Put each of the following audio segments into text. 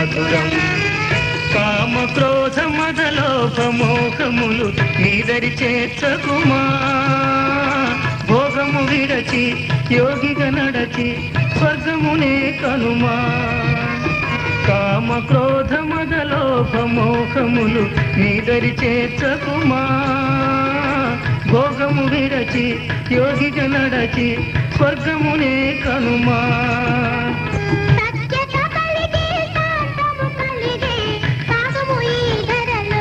మధురం కామ క్రోధ మదలోప మోహములు నీదరి చేర్చకుమా భోగము విడచి యోగిగా నడచి స్వర్గమునే కనుమా కామ క్రోధ మదలోప మోహములు నీదరి చేర్చకుమా భోగము విరచి యోగిగా నడచి స్వర్గమునే కనుమా సత్యత కలిగే శాంతము కలిగే సాగము ఈ ధరలో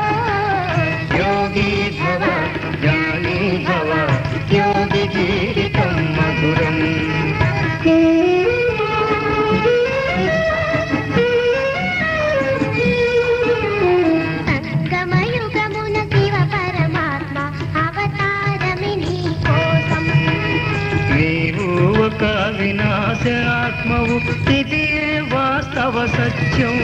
యోగి భవ జ్ఞాని భవ యోగి జీవితం మధురం సంగమయుగమున శివ పరమాత్మ అవతారమి నీ కోసం నీవు ఒక వినాశ ఆత్మవు ఇది వాస్తవ సత్యం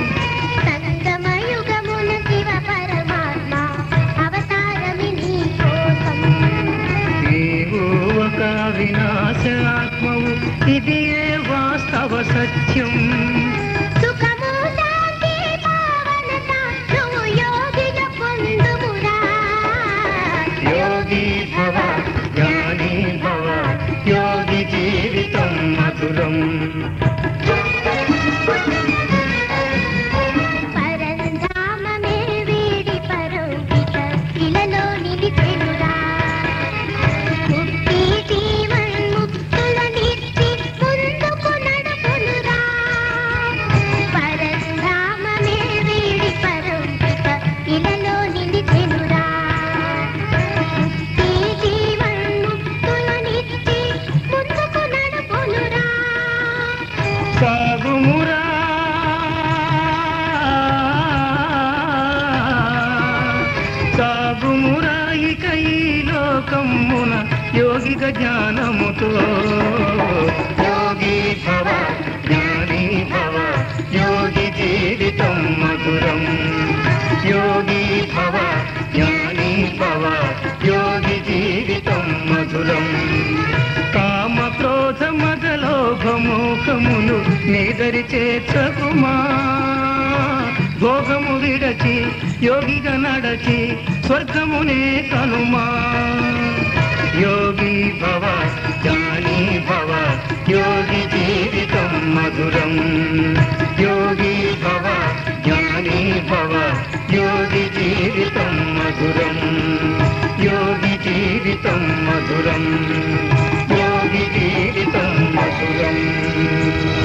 సంగమయుగమున శివ పరమాత్మ అవతారమి నీ కోసం నీవు ఒక వినాశ ఆత్మవు ఇది వాస్తవ సత్యం సుఖము శాంతి పావనత నువ్వు యోగిగా పొందుమురా యోగి భవ జ్ఞాని భవ యోగి జీవితం మధురం పరంధామమే వీడి పరోగిత ఇలలో నిలిచెనురా ముక్తి జీవన్ముక్తుల నిర్చి ముందుకు నడుపునురా పరంధామమే వీడి పరోగిత ఇలలో నిలిచెనురా ముక్తి జీవన్ముక్తుల నిర్చి ముందుకు నడుపునురా సాగుమురా సాగుమురా ఇక ఈ లోకమున యోగిక జ్ఞానముతో యోగి భవ జ్ఞాని భవ యోగి జీవితం మధురం యోగి భవ జ్ఞాని భవ యోగి జీవితం మధురం కామ క్రోధ మదలోభమోహములు నీదరి చేర్చకుమా భోగము విడచి యోగిగా నడచి స్వర్గమునే కనుమా యోగి భవ జ్ఞాని భవ యోగి జీవితం మధురం యోగి భవ జ్ఞాని భవ యోగి జీవితం మధురం యోగి జీవితం మధురం యోగి జీవితం మధురం